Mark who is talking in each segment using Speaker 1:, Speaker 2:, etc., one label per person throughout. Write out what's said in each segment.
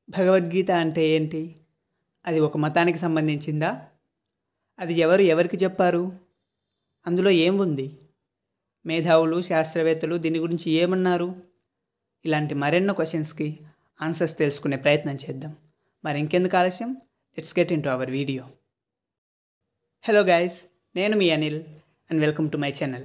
Speaker 1: భగవద్గీత అంటే ఏంటి అది ఒక మతానికి సంబంధించిందా అది ఎవరు ఎవరికి చెప్పారు అందులో ఏం ఉంది మేధావులు శాస్త్రవేత్తలు దీని గురించి ఏమన్నారు ఇలాంటి మరెన్నో క్వశ్చన్స్కి ఆన్సర్స్ తెలుసుకునే ప్రయత్నం చేద్దాం మరి ఇంకెందుకు ఆలస్యం let's get into our video hello guys నేను మీ Anil and welcome to my channel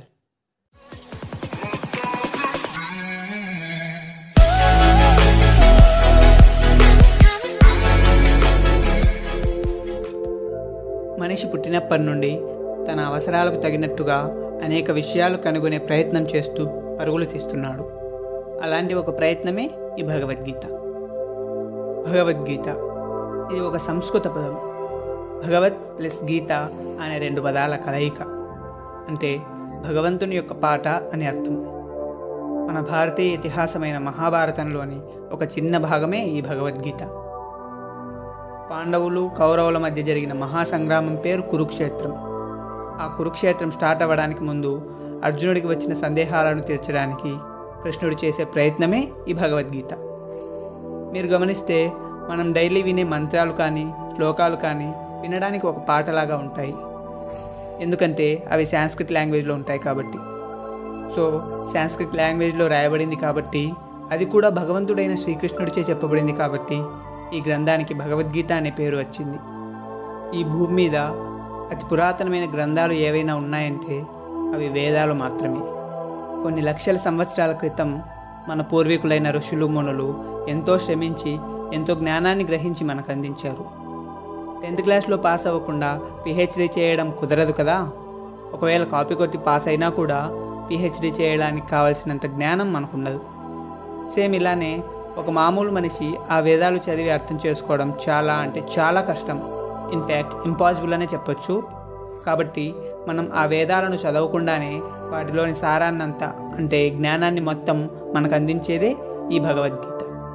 Speaker 1: మనిషి పుట్టినప్పటి నుండి తన అవసరాలకు తగినట్టుగా అనేక విషయాలు కనుగొనే ప్రయత్నం చేస్తూ పరుగులు తీస్తున్నాడు అలాంటి ఒక ప్రయత్నమే ఈ భగవద్గీత భగవద్గీత ఇది ఒక సంస్కృత పదం భగవత్ ప్లస్ గీత అనే రెండు పదాల కలయిక అంటే భగవంతుని యొక్క పాట అని అర్థం మన భారతీయ ఇతిహాసమైన మహాభారతంలోని ఒక చిన్న భాగమే ఈ భగవద్గీత పాండవులు కౌరవుల మధ్య జరిగిన మహాసంగ్రామం పేరు కురుక్షేత్రం ఆ కురుక్షేత్రం స్టార్ట్ అవ్వడానికి ముందు అర్జునుడికి వచ్చిన సందేహాలను తీర్చడానికి కృష్ణుడు చేసే ప్రయత్నమే ఈ భగవద్గీత మీరు గమనిస్తే మనం డైలీ వినే మంత్రాలు కానీ శ్లోకాలు కానీ వినడానికి ఒక పాటలాగా ఉంటాయి ఎందుకంటే అవి సాంస్క్రిట్ లాంగ్వేజ్లో ఉంటాయి కాబట్టి సో సాంస్క్రిట్ లాంగ్వేజ్లో రాయబడింది కాబట్టి అది కూడా భగవంతుడైన శ్రీకృష్ణుడిచే చెప్పబడింది కాబట్టి ఈ గ్రంథానికి భగవద్గీత అనే పేరు వచ్చింది ఈ భూమి మీద అతి పురాతనమైన గ్రంథాలు ఏవైనా ఉన్నాయంటే అవి వేదాలు మాత్రమే కొన్ని లక్షల సంవత్సరాల క్రితం మన పూర్వీకులైన ఋషులు మునులు ఎంతో శ్రమించి ఎంతో జ్ఞానాన్ని గ్రహించి మనకు అందించారు టెన్త్ క్లాస్లో పాస్ అవ్వకుండా పిహెచ్డి చేయడం కుదరదు కదా ఒకవేళ కాపీ కొట్టి పాస్ అయినా కూడా పిహెచ్డి చేయడానికి కావలసినంత జ్ఞానం మనకుండదు సేమ్ ఇలానే ఒక మామూలు మనిషి ఆ వేదాలు చదివి అర్థం చేసుకోవడం చాలా అంటే చాలా కష్టం ఇన్ఫ్యాక్ట్ ఇంపాసిబుల్ అనే చెప్పొచ్చు కాబట్టి మనం ఆ వేదాలను చదవకుండానే వాటిలోని సారాన్నంతా అంటే జ్ఞానాన్ని మొత్తం మనకు అందించేదే ఈ భగవద్గీత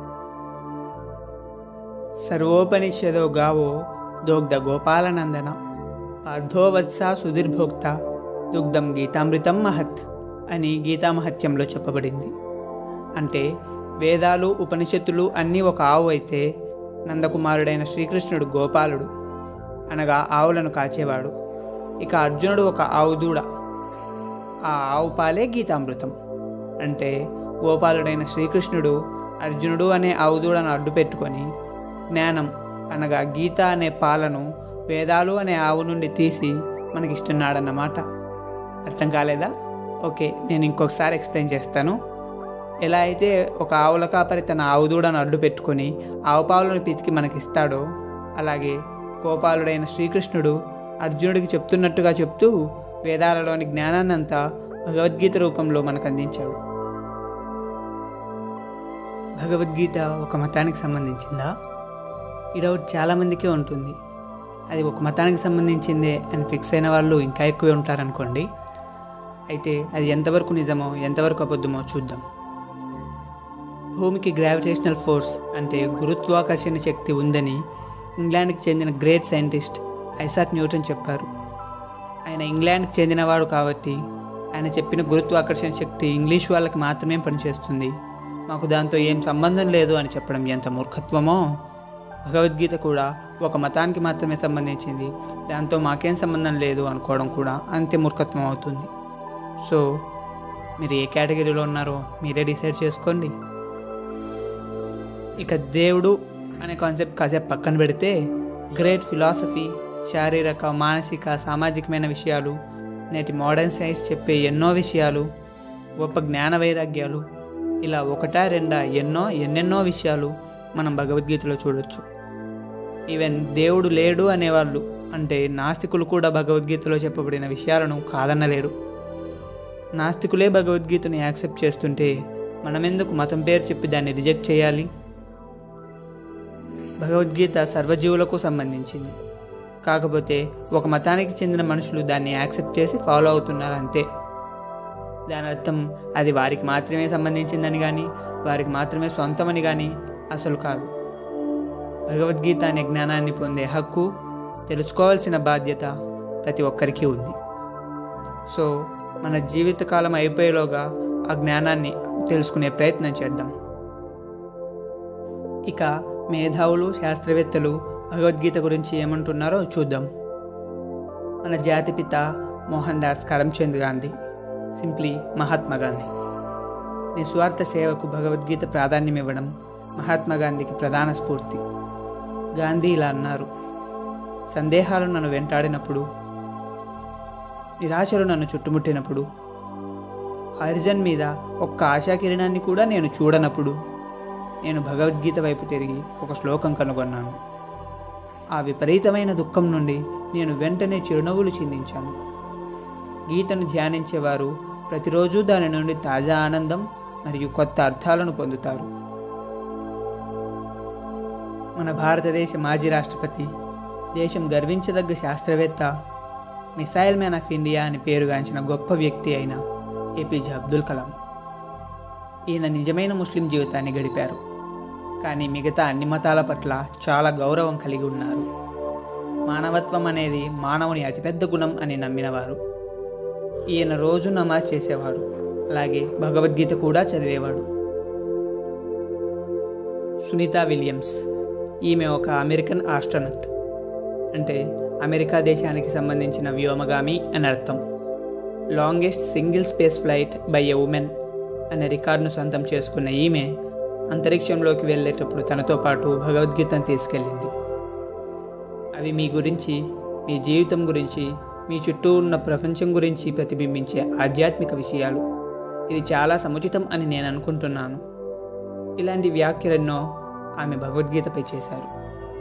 Speaker 1: సర్వోపనిషదో గావో దోగ్ధ గోపాలనందన పార్థోవత్స సుధీర్భోక్త దుగ్ధం గీతామృతం మహత్ అని గీతామహత్యంలో చెప్పబడింది అంటే వేదాలు ఉపనిషత్తులు అన్నీ ఒక ఆవు అయితే నందకుమారుడైన శ్రీకృష్ణుడు గోపాలుడు అనగా ఆవులను కాచేవాడు ఇక అర్జునుడు ఒక ఆవు దూడ ఆ ఆవు పాలే గీతామృతం అంటే గోపాలుడైన శ్రీకృష్ణుడు అర్జునుడు అనే ఆవు దూడను అడ్డు పెట్టుకొని జ్ఞానం అనగా గీత అనే పాలను వేదాలు అనే ఆవు నుండి తీసి మనకిస్తున్నాడన్నమాట అర్థం కాలేదా ఓకే నేను ఇంకొకసారి ఎక్స్ప్లెయిన్ చేస్తాను ఎలా అయితే ఒక ఆవుల కాపరి తన ఆవు దూడను అడ్డు పెట్టుకొని ఆవు పావులను పితికి మనకిస్తాడో అలాగే గోపాలుడైన శ్రీకృష్ణుడు అర్జునుడికి చెప్తున్నట్టుగా చెప్తూ వేదాలలోని జ్ఞానాన్నంతా భగవద్గీత రూపంలో మనకు అందించాడు భగవద్గీత ఒక మతానికి సంబంధించిందా ఈ డౌట్ చాలామందికే ఉంటుంది అది ఒక మతానికి సంబంధించిందే అని ఫిక్స్ అయిన వాళ్ళు ఇంకా ఎక్కువే ఉంటారనుకోండి అయితే అది ఎంతవరకు నిజమో ఎంతవరకు అబద్ధమో చూద్దాం భూమికి గ్రావిటేషనల్ ఫోర్స్ అంటే గురుత్వాకర్షణ శక్తి ఉందని ఇంగ్లాండ్కి చెందిన గ్రేట్ సైంటిస్ట్ ఐసాక్ న్యూటన్ చెప్పారు ఆయన ఇంగ్లాండ్కి చెందినవాడు కాబట్టి ఆయన చెప్పిన గురుత్వాకర్షణ శక్తి ఇంగ్లీష్ వాళ్ళకి మాత్రమే పనిచేస్తుంది మాకు దాంతో ఏం సంబంధం లేదు అని చెప్పడం ఎంత మూర్ఖత్వమో భగవద్గీత కూడా ఒక మతానికి మాత్రమే సంబంధించింది దాంతో మాకేం సంబంధం లేదు అనుకోవడం కూడా అంతే మూర్ఖత్వం అవుతుంది సో మీరు ఏ కేటగిరీలో ఉన్నారో మీరే డిసైడ్ చేసుకోండి ఇక దేవుడు అనే కాన్సెప్ట్ కాసేపు పక్కన పెడితే గ్రేట్ ఫిలాసఫీ శారీరక మానసిక సామాజికమైన విషయాలు నేటి మోడర్న్ సైన్స్ చెప్పే ఎన్నో విషయాలు గొప్ప జ్ఞాన వైరాగ్యాలు ఇలా ఒకటా రెండా ఎన్నో ఎన్నెన్నో విషయాలు మనం భగవద్గీతలో చూడొచ్చు ఈవెన్ దేవుడు లేడు అనేవాళ్ళు అంటే నాస్తికులు కూడా భగవద్గీతలో చెప్పబడిన విషయాలను కాదనలేరు నాస్తికులే భగవద్గీతను యాక్సెప్ట్ చేస్తుంటే మనమెందుకు మతం పేరు చెప్పి దాన్ని రిజెక్ట్ చేయాలి భగవద్గీత సర్వజీవులకు సంబంధించింది కాకపోతే ఒక మతానికి చెందిన మనుషులు దాన్ని యాక్సెప్ట్ చేసి ఫాలో అవుతున్నారు అంతే దాని అర్థం అది వారికి మాత్రమే సంబంధించిందని కానీ వారికి మాత్రమే సొంతమని కానీ అసలు కాదు భగవద్గీత అనే జ్ఞానాన్ని పొందే హక్కు తెలుసుకోవాల్సిన బాధ్యత ప్రతి ఒక్కరికి ఉంది సో మన జీవితకాలం అయిపోయేలోగా ఆ జ్ఞానాన్ని తెలుసుకునే ప్రయత్నం చేద్దాం ఇక మేధావులు శాస్త్రవేత్తలు భగవద్గీత గురించి ఏమంటున్నారో చూద్దాం మన జాతిపిత మోహన్ దాస్ కరమ్చంద్ గాంధీ సింప్లీ మహాత్మా గాంధీ నిస్వార్థ సేవకు భగవద్గీత ప్రాధాన్యం ఇవ్వడం మహాత్మా గాంధీకి ప్రధాన స్ఫూర్తి గాంధీ ఇలా అన్నారు సందేహాలు నన్ను వెంటాడినప్పుడు నిరాశలు నన్ను చుట్టుముట్టినప్పుడు హారిజన్ మీద ఒక్క ఆశాకిరణాన్ని కూడా నేను చూడనప్పుడు నేను భగవద్గీత వైపు తిరిగి ఒక శ్లోకం కనుగొన్నాను ఆ విపరీతమైన దుఃఖం నుండి నేను వెంటనే చిరునవ్వులు చిందించాను గీతను ధ్యానించేవారు ప్రతిరోజు దాని నుండి తాజా ఆనందం మరియు కొత్త అర్థాలను పొందుతారు మన భారతదేశ మాజీ రాష్ట్రపతి దేశం గర్వించదగ్గ శాస్త్రవేత్త మిసైల్ మ్యాన్ ఆఫ్ ఇండియా అని పేరుగాంచిన గొప్ప వ్యక్తి అయిన ఏపీజే అబ్దుల్ కలాం ఈయన నిజమైన ముస్లిం జీవితాన్ని గడిపారు కానీ మిగతా అన్ని మతాల పట్ల చాలా గౌరవం కలిగి ఉన్నారు మానవత్వం అనేది మానవుని అతిపెద్ద గుణం అని నమ్మినవారు ఈయన రోజు నమాజ్ చేసేవాడు అలాగే భగవద్గీత కూడా చదివేవాడు సునీత విలియమ్స్ ఈమె ఒక అమెరికన్ ఆస్ట్రనట్ అంటే అమెరికా దేశానికి సంబంధించిన వ్యోమగామి అని అర్థం longest single space flight by a woman అనే రికార్డును సొంతం చేసుకున్న ఈమె అంతరిక్షంలోకి వెళ్ళేటప్పుడు తనతో పాటు భగవద్గీతను తీసుకెళ్ళింది అవి మీ గురించి మీ జీవితం గురించి మీ చుట్టూ ఉన్న ప్రపంచం గురించి ప్రతిబింబించే ఆధ్యాత్మిక విషయాలు ఇది చాలా సముచితం అని నేను అనుకుంటున్నాను ఇలాంటి వ్యాఖ్యలెన్నో ఆమె భగవద్గీతపై చేశారు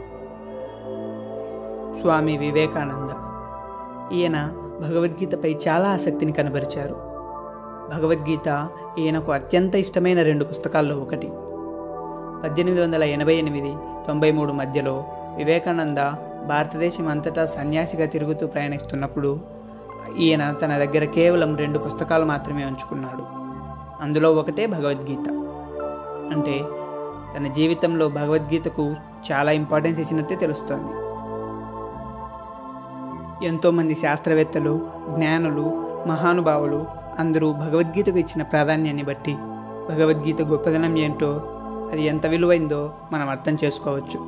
Speaker 1: స్వామి వివేకానంద ఈయన భగవద్గీతపై చాలా ఆసక్తిని కనబరిచారు భగవద్గీత ఈయనకు అత్యంత ఇష్టమైన రెండు పుస్తకాల్లో ఒకటి పద్దెనిమిది వందల ఎనభై ఎనిమిది తొంభై మూడు మధ్యలో వివేకానంద భారతదేశం అంతటా సన్యాసిగా తిరుగుతూ ప్రయాణిస్తున్నప్పుడు ఈయన తన దగ్గర కేవలం రెండు పుస్తకాలు మాత్రమే ఉంచుకున్నాడు అందులో ఒకటే భగవద్గీత అంటే తన జీవితంలో భగవద్గీతకు చాలా ఇంపార్టెన్స్ ఇచ్చినట్టే తెలుస్తోంది ఎంతోమంది శాస్త్రవేత్తలు జ్ఞానులు మహానుభావులు అందరూ భగవద్గీతకు ఇచ్చిన ప్రాధాన్యాన్ని బట్టి భగవద్గీత గొప్పదనం ఏంటో అది ఎంత విలువైందో మనం అర్థం చేసుకోవచ్చు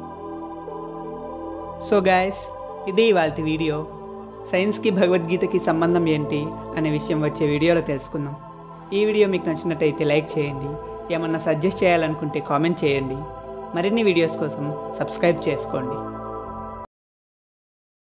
Speaker 1: సో గాయస్ ఇది ఇవాళ వీడియో సైన్స్కి భగవద్గీతకి సంబంధం ఏంటి అనే విషయం వచ్చే వీడియోలో తెలుసుకుందాం ఈ వీడియో మీకు నచ్చినట్టయితే లైక్ చేయండి ఏమన్నా సజెస్ట్ చేయాలనుకుంటే కామెంట్ చేయండి మరిన్ని వీడియోస్ కోసం సబ్స్క్రైబ్ చేసుకోండి